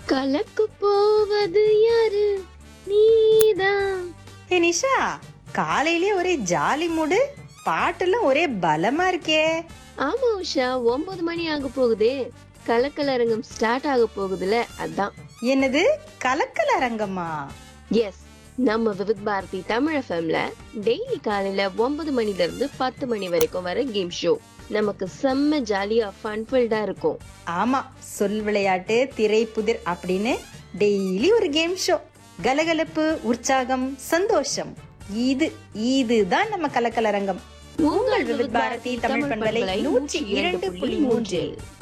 கலக்கு போவது யாரு நீதான் ஏ நிஷா காலையிலே ஒரே ஜாலி மூடு பாட்டெல்லாம் ஒரே பலமா இருக்கே ஆமா உஷா ஒன்பது மணி ஆக போகுதே கலக்கலரங்கம் ஸ்டார்ட் ஆக போகுதுல அதான் என்னது கலக்கல அரங்கம்மா எஸ் நம்ம விவித் பாரதி தமிழ் எஃப்எம்ல டெய்லி காலையில ஒன்பது மணில இருந்து பத்து மணி வரைக்கும் வர கேம் ஷோ நமக்கு செம்ம ஜாலியா ஃபன்ஃபில்டா இருக்கும் ஆமா சொல் விளையாட்டு திரை புதிர் அப்படின்னு டெய்லி ஒரு கேம் ஷோ கலகலப்பு உற்சாகம் சந்தோஷம் இது இதுதான் நம்ம கலக்கலரங்கம் உங்கள் விவித் பாரதி தமிழ் பண்பலை நூற்றி இரண்டு புள்ளி மூன்றில்